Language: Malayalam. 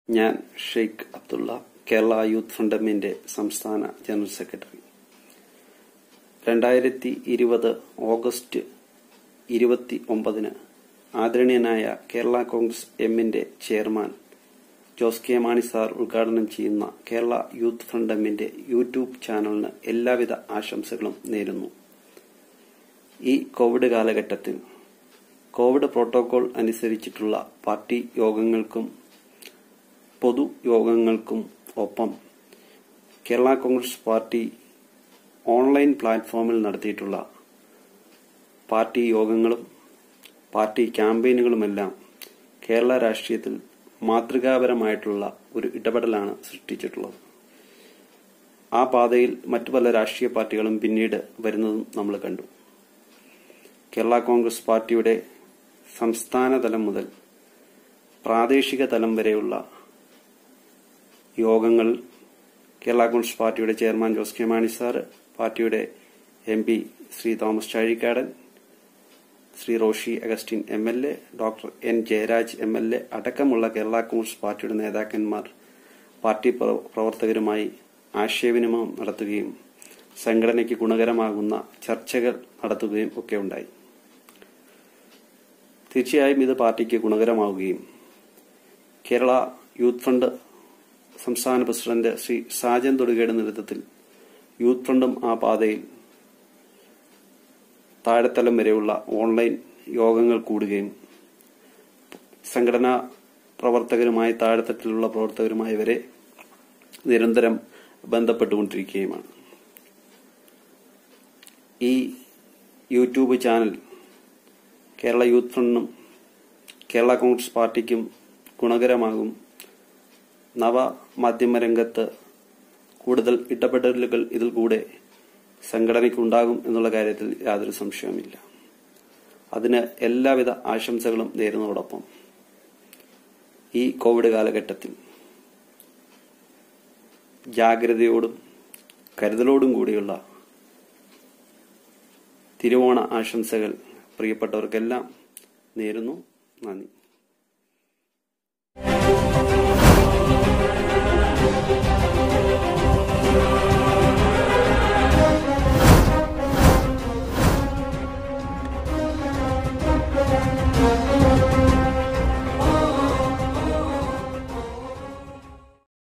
ഞാൻ ഷെയ്ഖ് അബ്ദുള്ള കേരള യൂത്ത് ഫ്രണ്ടമിന്റെ സംസ്ഥാന ജനറൽ സെക്രട്ടറി രണ്ടായിരത്തി ഇരുപത് ഓഗസ്റ്റ് ഇരുപത്തി ഒമ്പതിന് ആദരണീയനായ കേരള കോൺഗ്രസ് എമ്മിന്റെ chairman Jose K Mani sir ഉദ്ഘാടനം ചെയ്യുന്ന കേരള യൂത്ത് ഫ്രണ്ടമിന്റെ യൂട്യൂബ് ചാനലിന് എല്ലാവിധ ആശംസകളും നേരുന്നു ഈ കോവിഡ് കാലഘട്ടത്തിൽ കോവിഡ് പ്രോട്ടോകോൾ അനുസരിച്ചിട്ടുള്ള പാർട്ടി യോഗങ്ങൾക്കും പൊതുയോഗങ്ങൾക്കും ഒപ്പം കേരള കോൺഗ്രസ് പാർട്ടി ഓൺലൈൻ പ്ലാറ്റ്ഫോമിൽ നടത്തിയിട്ടുള്ള പാർട്ടി യോഗങ്ങളും പാർട്ടി ക്യാമ്പയിനുകളുമെല്ലാം കേരള രാഷ്ട്രീയത്തിൽ മാതൃകാപരമായിട്ടുള്ള ഒരു ഇടപെടലാണ് സൃഷ്ടിച്ചിട്ടുള്ളത് ആ പാതയിൽ മറ്റു പല രാഷ്ട്രീയ പാർട്ടികളും പിന്നീട് വരുന്നതും നമ്മൾ കണ്ടു കേരള കോൺഗ്രസ് പാർട്ടിയുടെ സംസ്ഥാന തലം മുതൽ പ്രാദേശിക തലം വരെയുള്ള യോഗങ്ങൾ കേരള കോൺഗ്രസ് പാർട്ടിയുടെ chairman Jose K Mani sir പാർട്ടിയുടെ M P Shri Thomas Chazhikadan Shri Roshi Augustine M L A doctor N Jayaraj M L A അടക്കമുള്ള കേരള കോൺഗ്രസ് പാർട്ടിയുടെ നേതാക്കന്മാർ പാർട്ടി പ്രവർത്തകരുമായി ആശയവിനിമയം നടത്തുകയും സംഘടനയ്ക്ക് ഗുണകരമാകുന്ന ചർച്ചകൾ നടത്തുകയും ഒക്കെ ഉണ്ടായി തീർച്ചയായും ഇത് പാർട്ടിക്ക് ഗുണകരമാവുകയും കേരള യൂത്ത് ഫ്രണ്ട് സംസ്ഥാന പ്രസിഡന്റ് ശ്രീ സാജൻ തൊടുകയുടെ നേതൃത്വത്തിൽ യൂത്ത് ഫ്രണ്ടും ആ പാതയിൽ താഴെത്തലം വരെയുള്ള ഓൺലൈൻ യോഗങ്ങൾ കൂടുകയും സംഘടനാ പ്രവർത്തകരുമായി താഴെത്തട്ടിലുള്ള പ്രവർത്തകരുമായി വരെ നിരന്തരം ബന്ധപ്പെട്ടുകൊണ്ടിരിക്കുകയുമാണ് ഈ യൂട്യൂബ് ചാനൽ കേരള യൂത്ത് ഫ്രണ്ടിനും കേരള കോൺഗ്രസ് പാർട്ടിക്കും ഗുണകരമാകും നവ മാധ്യമരംഗത്ത് കൂടുതൽ ഇടപെടലുകൾ ഇതിൽ കൂടെ സംഘടനയ്ക്കുണ്ടാകും എന്നുള്ള കാര്യത്തിൽ യാതൊരു സംശയവുമില്ല അതിന് എല്ലാവിധ ആശംസകളും നേരുന്നതോടൊപ്പം ഈ കോവിഡ് കാലഘട്ടത്തിൽ ജാഗ്രതയോടും കരുതലോടും കൂടിയുള്ള തിരുവോണ ആശംസകൾ പ്രിയപ്പെട്ടവർക്കെല്ലാം നേരുന്നു നന്ദി